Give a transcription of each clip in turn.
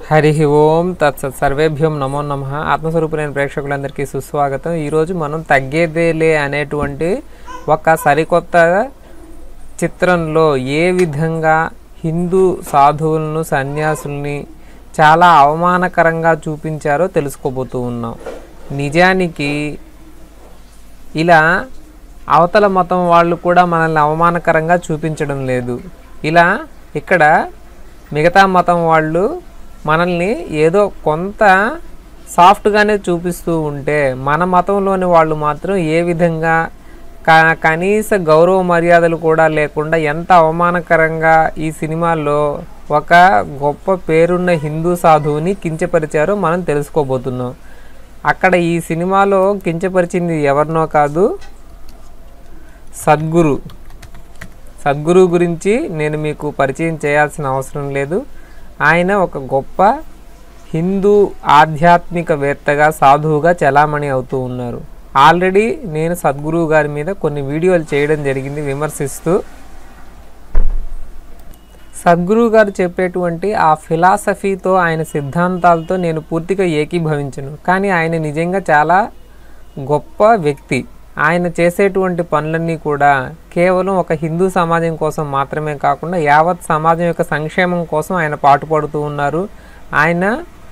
హరి ఓం తత్సత్ సర్వేభ్యం నమో నమ ఆత్మస్వరూపులైన ప్రేక్షకులందరికీ సుస్వాగతం ఈరోజు మనం తగ్గేదేలే అనేటువంటి ఒక సరికొత్త చిత్రంలో ఏ విధంగా హిందూ సాధువులను సన్యాసుల్ని చాలా అవమానకరంగా చూపించారో తెలుసుకోబోతూ ఉన్నాం నిజానికి ఇలా అవతల మతం వాళ్ళు కూడా మనల్ని అవమానకరంగా చూపించడం లేదు ఇలా ఇక్కడ మిగతా మతం వాళ్ళు మనల్ని ఏదో కొంత సాఫ్ట్గానే చూపిస్తూ ఉంటే మన మతంలోని వాళ్ళు మాత్రం ఏ విధంగా క- కనీస గౌరవ మర్యాదలు కూడా లేకుండా ఎంత అవమానకరంగా ఈ సినిమాల్లో ఒక గొప్ప పేరున్న హిందూ సాధువుని కించపరిచారో మనం తెలుసుకోబోతున్నాం అక్కడ ఈ సినిమాలో కించపరిచింది ఎవరినో కాదు సద్గురు సద్గురు గురించి నేను మీకు పరిచయం చేయాల్సిన అవసరం లేదు ఆయన ఒక గొప్ప హిందూ ఆధ్యాత్మికవేత్తగా సాధువుగా చలామణి అవుతూ ఉన్నారు ఆల్రెడీ నేను సద్గురువు గారి మీద కొన్ని వీడియోలు చేయడం జరిగింది విమర్శిస్తూ సద్గురువు గారు చెప్పేటువంటి ఆ ఫిలాసఫీతో ఆయన సిద్ధాంతాలతో నేను పూర్తిగా ఏకీభవించను కానీ ఆయన నిజంగా చాలా గొప్ప వ్యక్తి ఆయన చేసేటువంటి పనులన్నీ కూడా కేవలం ఒక హిందూ సమాజం కోసం మాత్రమే కాకుండా యావత్ సమాజం యొక్క సంక్షేమం కోసం ఆయన పాటుపడుతూ ఉన్నారు ఆయన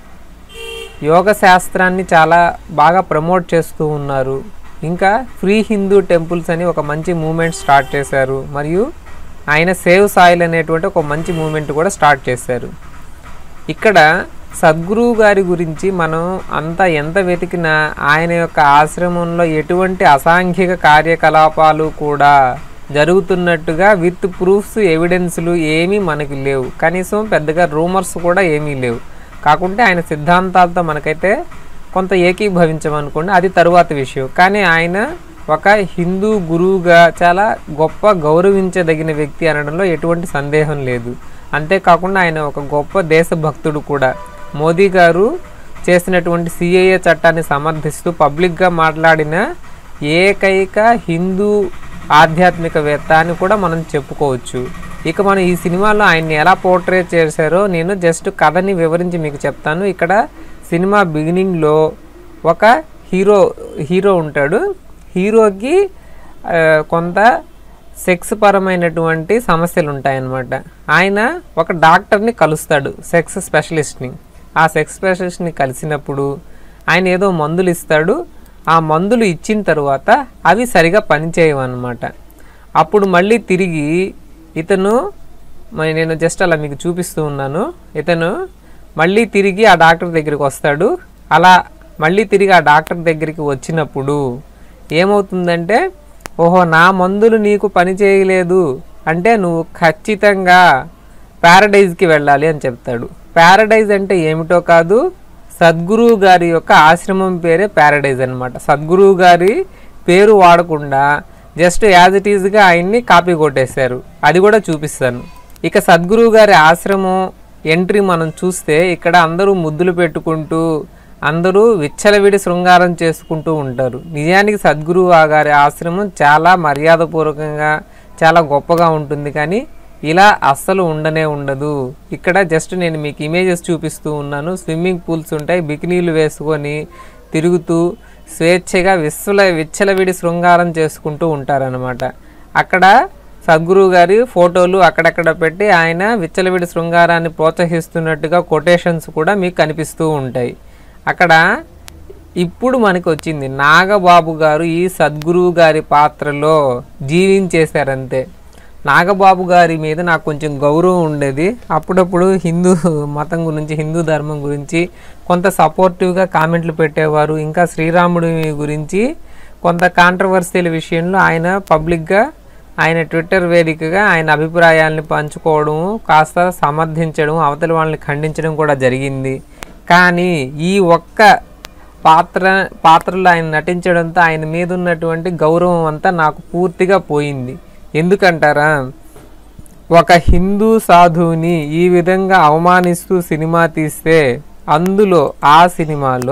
యోగ శాస్త్రాన్ని చాలా బాగా ప్రమోట్ చేస్తూ ఉన్నారు ఇంకా ఫ్రీ హిందూ టెంపుల్స్ అని ఒక మంచి మూమెంట్ స్టార్ట్ చేశారు మరియు ఆయన సేవ్ సాయిల్ అనేటువంటి ఒక మంచి మూమెంట్ కూడా స్టార్ట్ చేశారు ఇక్కడ సద్గురువు గారి గురించి మనం అంతా ఎంత వెతికినా ఆయన యొక్క ఆశ్రమంలో ఎటువంటి అసాంఘిక కార్యకలాపాలు కూడా జరుగుతున్నట్టుగా విత్ ప్రూఫ్స్ ఎవిడెన్స్లు ఏమీ మనకి లేవు కనీసం పెద్దగా రూమర్స్ కూడా ఏమీ లేవు కాకుంటే ఆయన సిద్ధాంతాలతో మనకైతే కొంత ఏకీభవించమనుకోండి అది తరువాత విషయం కానీ ఆయన ఒక హిందూ గురువుగా చాలా గొప్ప గౌరవించదగిన వ్యక్తి అనడంలో ఎటువంటి సందేహం లేదు అంతేకాకుండా ఆయన ఒక గొప్ప దేశభక్తుడు కూడా మోదీ గారు చేసినటువంటి సిఏఏ చట్టాన్ని సమర్థిస్తూ పబ్లిక్గా మాట్లాడిన ఏకైక హిందూ ఆధ్యాత్మికవేత్త అని కూడా మనం చెప్పుకోవచ్చు ఇక మనం ఈ సినిమాలో ఆయన్ని ఎలా పోర్ట్రేట్ చేశారో నేను జస్ట్ కథని వివరించి మీకు చెప్తాను ఇక్కడ సినిమా బిగినింగ్లో ఒక హీరో హీరో ఉంటాడు హీరోకి ఆ, కొంత సెక్స్ పరమైనటువంటి సమస్యలు ఉంటాయన్నమాట ఆయన ఒక డాక్టర్ని కలుస్తాడు సెక్స్ స్పెషలిస్ట్ని ఆ సెక్స్ స్పెషలిస్ట్ని కలిసినప్పుడు ఆయన ఏదో మందులు ఇస్తాడు ఆ మందులు ఇచ్చిన తర్వాత అవి సరిగా పనిచేయవు అన్నమాట అప్పుడు మళ్ళీ తిరిగి ఇతను మరి నేను జస్ట్ అలా మీకు చూపిస్తూ ఉన్నాను ఇతను మళ్ళీ తిరిగి ఆ డాక్టర్ దగ్గరికి వస్తాడు అలా మళ్ళీ తిరిగి ఆ డాక్టర్ దగ్గరికి వచ్చినప్పుడు ఏమవుతుందంటే ఓహో నా మందులు నీకు పని చేయలేదు అంటే నువ్వు ఖచ్చితంగా ప్యారడైజ్కి వెళ్ళాలి అని చెప్తాడు ప్యారడైజ్ అంటే ఏమిటో కాదు సద్గురువు గారి యొక్క ఆశ్రమం పేరే ప్యారడైజ్ అన్నమాట సద్గురువు గారి పేరు వాడకుండా జస్ట్ యాజ్ ఇట్ ఈజ్గా ఆయన్ని కాపీ కొట్టేశారు అది కూడా చూపిస్తాను ఇక సద్గురువు గారి ఆశ్రమం ఎంట్రీ మనం చూస్తే ఇక్కడ అందరూ ముద్దులు పెట్టుకుంటూ అందరూ విచ్చలవిడి శృంగారం చేసుకుంటూ ఉంటారు నిజానికి సద్గురువు ఆ గారి ఆశ్రమం చాలా మర్యాదపూర్వకంగా చాలా గొప్పగా ఉంటుంది కానీ ఇలా అస్సలు ఉండనే ఉండదు ఇక్కడ జస్ట్ నేను మీకు ఇమేజెస్ చూపిస్తూ ఉన్నాను స్విమ్మింగ్ పూల్స్ ఉంటాయి బికినీలు వేసుకొని తిరుగుతూ స్వేచ్ఛగా విశ్వల విచ్చలవిడి శృంగారం చేసుకుంటూ ఉంటారనమాట అక్కడ సద్గురువు గారి ఫోటోలు అక్కడక్కడ పెట్టి ఆయన విచ్చలవిడి శృంగారాన్ని ప్రోత్సహిస్తున్నట్టుగా కొటేషన్స్ కూడా మీకు కనిపిస్తూ ఉంటాయి అక్కడ ఇప్పుడు మనకి వచ్చింది నాగబాబు గారు ఈ సద్గురువు గారి పాత్రలో జీవించేశారంతే నాగబాబు గారి మీద నాకు కొంచెం గౌరవం ఉండేది అప్పుడప్పుడు హిందూ మతం గురించి హిందూ ధర్మం గురించి కొంత సపోర్టివ్గా కామెంట్లు పెట్టేవారు ఇంకా శ్రీరాముడి గురించి కొంత కాంట్రవర్సీల విషయంలో ఆయన పబ్లిక్గా ఆయన ట్విట్టర్ వేదికగా ఆయన అభిప్రాయాల్ని పంచుకోవడం కాస్త సమర్థించడం అవతలి వాళ్ళని ఖండించడం కూడా జరిగింది కానీ ఈ ఒక్క పాత్ర పాత్రలో ఆయన నటించడంతో ఆయన మీద ఉన్నటువంటి గౌరవం అంతా నాకు పూర్తిగా పోయింది ఎందుకంటారా ఒక హిందూ సాధువుని ఈ విధంగా అవమానిస్తూ సినిమా తీస్తే అందులో ఆ సినిమాలో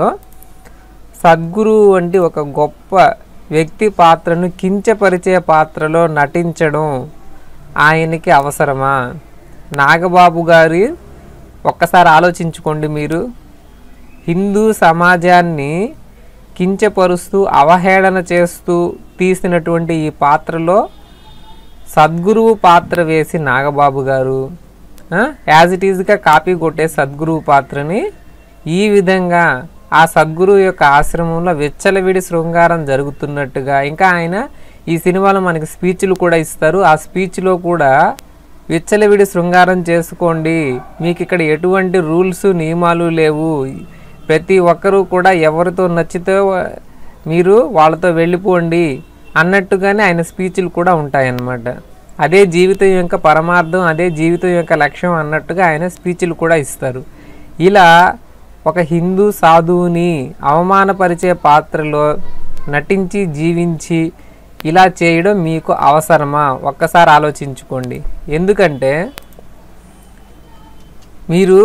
సద్గురువు వంటి ఒక గొప్ప వ్యక్తి పాత్రను కించపరిచే పాత్రలో నటించడం ఆయనకి అవసరమా నాగబాబు గారి ఒక్కసారి ఆలోచించుకోండి మీరు హిందూ సమాజాన్ని కించపరుస్తూ అవహేళన చేస్తూ తీసినటువంటి ఈ పాత్రలో సద్గురువు పాత్ర వేసి నాగబాబు గారు యాజ్ ఇట్ ఈజ్గా కాపీ కొట్టే సద్గురువు పాత్రని ఈ విధంగా ఆ సద్గురువు యొక్క ఆశ్రమంలో విచ్చలవిడి శృంగారం జరుగుతున్నట్టుగా ఇంకా ఆయన ఈ సినిమాలో మనకి స్పీచ్లు కూడా ఇస్తారు ఆ స్పీచ్లో కూడా విచ్చలవిడి శృంగారం చేసుకోండి మీకు ఇక్కడ ఎటువంటి రూల్స్ నియమాలు లేవు ప్రతి ఒక్కరూ కూడా ఎవరితో నచ్చితే మీరు వాళ్ళతో వెళ్ళిపోండి అన్నట్టుగానే ఆయన స్పీచ్లు కూడా ఉంటాయన్నమాట అదే జీవితం యొక్క పరమార్థం అదే జీవితం యొక్క లక్ష్యం అన్నట్టుగా ఆయన స్పీచ్లు కూడా ఇస్తారు ఇలా ఒక హిందూ సాధువుని అవమానపరిచే పాత్రలో నటించి జీవించి ఇలా చేయడం మీకు అవసరమా ఒక్కసారి ఆలోచించుకోండి ఎందుకంటే మీరు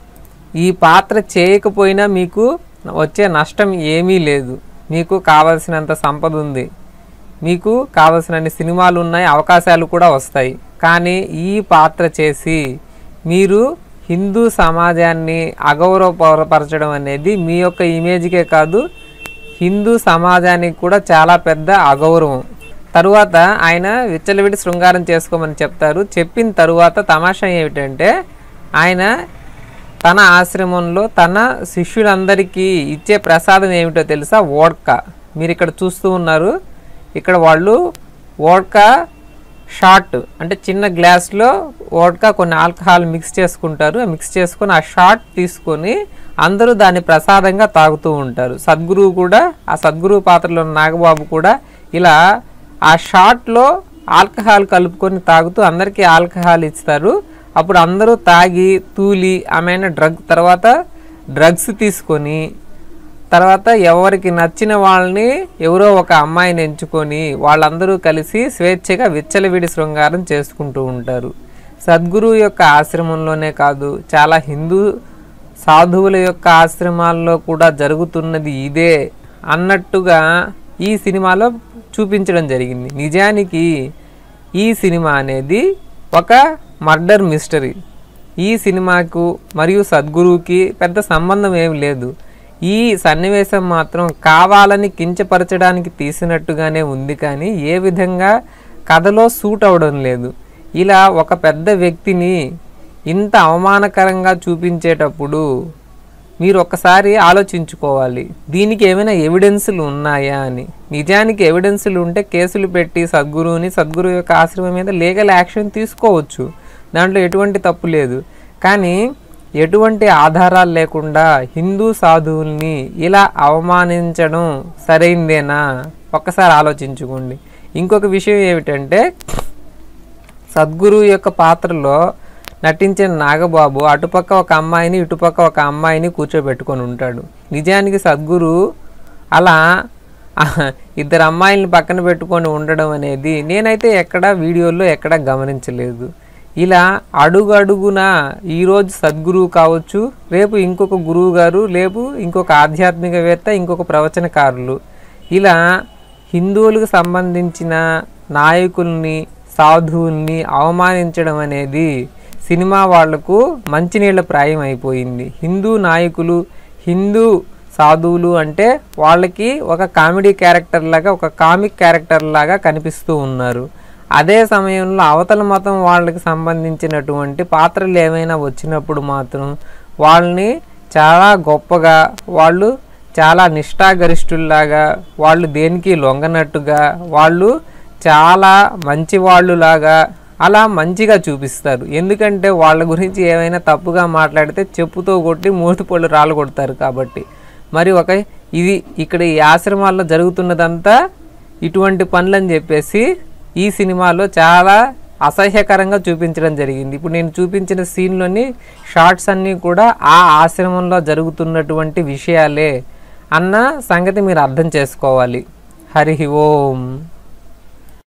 ఈ పాత్ర చేయకపోయినా మీకు వచ్చే నష్టం ఏమీ లేదు మీకు కావలసినంత సంపద ఉంది మీకు కావలసినన్ని సినిమాలు ఉన్నాయి అవకాశాలు కూడా వస్తాయి కానీ ఈ పాత్ర చేసి మీరు హిందూ సమాజాన్ని అగౌరవపరచడం అనేది మీ యొక్క ఇమేజ్కే కాదు హిందూ సమాజానికి కూడా చాలా పెద్ద అగౌరవం తరువాత ఆయన విచ్చలవిడి శృంగారం చేసుకోమని చెప్తారు చెప్పిన తరువాత తమాషా ఏమిటంటే ఆయన తన ఆశ్రమంలో తన శిష్యులందరికీ ఇచ్చే ప్రసాదం ఏమిటో తెలుసా ఓడ్కా మీరు ఇక్కడ చూస్తూ ఉన్నారు ఇక్కడ వాళ్ళు ఓడ్కా షార్ట్ అంటే చిన్న గ్లాస్లో ఓడ్కా కొన్ని ఆల్కహాల్ మిక్స్ చేసుకుంటారు మిక్స్ చేసుకొని ఆ షార్ట్ తీసుకొని అందరూ దాన్ని ప్రసాదంగా తాగుతూ ఉంటారు సద్గురువు కూడా ఆ సద్గురువు పాత్రలో ఉన్న నాగబాబు కూడా ఇలా ఆ షార్ట్లో ఆల్కహాల్ కలుపుకొని తాగుతూ అందరికీ ఆల్కహాల్ ఇస్తారు అప్పుడు అందరూ తాగి తూలి ఆమెన డ్రగ్ తర్వాత డ్రగ్స్ తీసుకొని తర్వాత ఎవరికి నచ్చిన వాళ్ళని ఎవరో ఒక అమ్మాయిని ఎంచుకొని వాళ్ళందరూ కలిసి స్వేచ్ఛగా విచ్చలవిడి శృంగారం చేసుకుంటూ ఉంటారు సద్గురు యొక్క ఆశ్రమంలోనే కాదు చాలా హిందూ సాధువుల యొక్క ఆశ్రమాల్లో కూడా జరుగుతున్నది ఇదే అన్నట్టుగా ఈ సినిమాలో చూపించడం జరిగింది నిజానికి ఈ సినిమా అనేది ఒక మర్డర్ మిస్టరీ ఈ సినిమాకు మరియు సద్గురువుకి పెద్ద సంబంధం ఏమి లేదు ఈ సన్నివేశం మాత్రం కావాలని కించపరచడానికి తీసినట్టుగానే ఉంది కానీ ఏ విధంగా కథలో సూట్ అవడం లేదు ఇలా ఒక పెద్ద వ్యక్తిని ఇంత అవమానకరంగా చూపించేటప్పుడు మీరు ఒక్కసారి ఆలోచించుకోవాలి దీనికి ఏమైనా ఎవిడెన్సులు ఉన్నాయా అని నిజానికి ఎవిడెన్సులు ఉంటే కేసులు పెట్టి సద్గురువుని సద్గురు యొక్క ఆశ్రమం మీద లీగల్ యాక్షన్ తీసుకోవచ్చు దాంట్లో ఎటువంటి తప్పు లేదు కానీ ఎటువంటి ఆధారాలు లేకుండా హిందూ సాధువుల్ని ఇలా అవమానించడం సరైందేనా ఒక్కసారి ఆలోచించుకోండి ఇంకొక విషయం ఏమిటంటే సద్గురు యొక్క పాత్రలో నటించిన నాగబాబు అటుపక్క ఒక అమ్మాయిని ఇటుపక్క ఒక అమ్మాయిని కూర్చోబెట్టుకొని ఉంటాడు నిజానికి సద్గురు అలా ఇద్దరు అమ్మాయిల్ని పక్కన పెట్టుకొని ఉండడం అనేది నేనైతే ఎక్కడ వీడియోల్లో ఎక్కడ గమనించలేదు ఇలా అడుగు అడుగున ఈరోజు సద్గురువు కావచ్చు రేపు ఇంకొక గురువు గారు రేపు ఇంకొక ఆధ్యాత్మికవేత్త ఇంకొక ప్రవచనకారులు ఇలా హిందువులకు సంబంధించిన నాయకుల్ని సాధువుల్ని అవమానించడం అనేది సినిమా వాళ్లకు మంచినీళ్ళ ప్రాయం అయిపోయింది హిందూ నాయకులు హిందూ సాధువులు అంటే వాళ్ళకి ఒక కామెడీ క్యారెక్టర్ లాగా ఒక కామిక్ క్యారెక్టర్ లాగా కనిపిస్తూ ఉన్నారు అదే సమయంలో అవతల మతం వాళ్ళకి సంబంధించినటువంటి పాత్రలు ఏమైనా వచ్చినప్పుడు మాత్రం వాళ్ళని చాలా గొప్పగా వాళ్ళు చాలా నిష్ఠాగరిష్ఠుల్లాగా వాళ్ళు దేనికి లొంగనట్టుగా వాళ్ళు చాలా మంచి వాళ్ళులాగా అలా మంచిగా చూపిస్తారు ఎందుకంటే వాళ్ళ గురించి ఏమైనా తప్పుగా మాట్లాడితే చెప్పుతో కొట్టి మూతి పళ్ళు రాళ్ళు కొడతారు కాబట్టి మరి ఒక ఇది ఇక్కడ ఈ ఆశ్రమాల్లో జరుగుతున్నదంతా ఇటువంటి పనులని చెప్పేసి ఈ సినిమాలో చాలా అసహ్యకరంగా చూపించడం జరిగింది ఇప్పుడు నేను చూపించిన సీన్లోని షార్ట్స్ అన్నీ కూడా ఆ ఆశ్రమంలో జరుగుతున్నటువంటి విషయాలే అన్న సంగతి మీరు అర్థం చేసుకోవాలి హరి ఓం